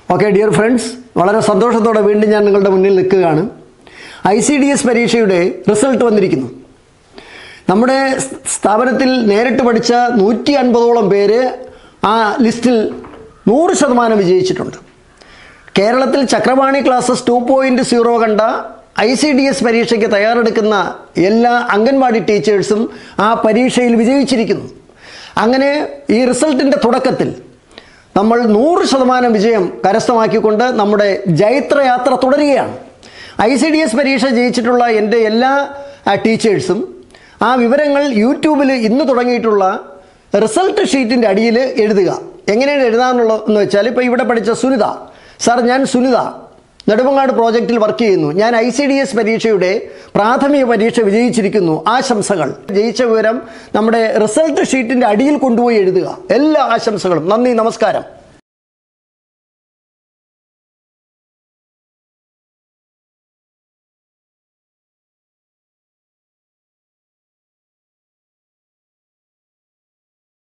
okay dear friends വളരെ സന്തോഷത്തോടെ വീണ്ടും ഞാൻ നിങ്ങളുടെ മുന്നിൽ നിൽക്കുകയാണ് ഐ സി ഡി എസ് പരീക്ഷയുടെ റിസൾട്ട് വന്നിരിക്കുന്നു നമ്മുടെ സ് സ്ഥാപനത്തിൽ നേരിട്ട് പഠിച്ച നൂറ്റി അൻപതോളം പേര് ആ ലിസ്റ്റിൽ നൂറ് ശതമാനം വിജയിച്ചിട്ടുണ്ട് കേരളത്തിൽ Chakravani classes two point zero കണ്ട ഐ സി ഡി എസ് പരീക്ഷയ്ക്ക് തയ്യാറെടുക്കുന്ന എല്ലാ അംഗൻവാടി ടീച്ചേഴ്സും ആ പരീക്ഷയിൽ വിജയിച്ചിരിക്കുന്നു അങ്ങനെ ഈ റിസൾട്ടിൻ്റെ തുടക്കത്തിൽ നമ്മൾ നൂറ് ശതമാനം വിജയം കരസ്ഥമാക്കിക്കൊണ്ട് നമ്മുടെ ജൈത്രയാത്ര തുടരുകയാണ് ഐ സി ഡി എസ് പരീക്ഷ ജയിച്ചിട്ടുള്ള എൻ്റെ എല്ലാ ആ, ടീച്ചേഴ്സും ആ വിവരങ്ങൾ യൂട്യൂബിൽ ഇന്ന് തുടങ്ങിയിട്ടുള്ള റിസൾട്ട് ഷീറ്റിൻ്റെ അടിയിൽ എഴുതുക എങ്ങനെയാണ് എഴുതാന്നുള്ളത് എന്ന് വെച്ചാൽ ഇപ്പോൾ ഇവിടെ പഠിച്ച സുനിത സാർ ഞാൻ സുനിത നെടുമങ്ങാട് പ്രോജക്റ്റിൽ വർക്ക് ചെയ്യുന്നു ഞാൻ ഐ സി ഡി എസ് പരീക്ഷയുടെ പ്രാഥമിക പരീക്ഷ വിജയിച്ചിരിക്കുന്നു ആശംസകൾ ജയിച്ച വിവരം നമ്മുടെ റിസൾട്ട് ഷീറ്റിൻ്റെ അടിയിൽ കൊണ്ടുപോയി എഴുതുക എല്ലാ ആശംസകളും നന്ദി നമസ്കാരം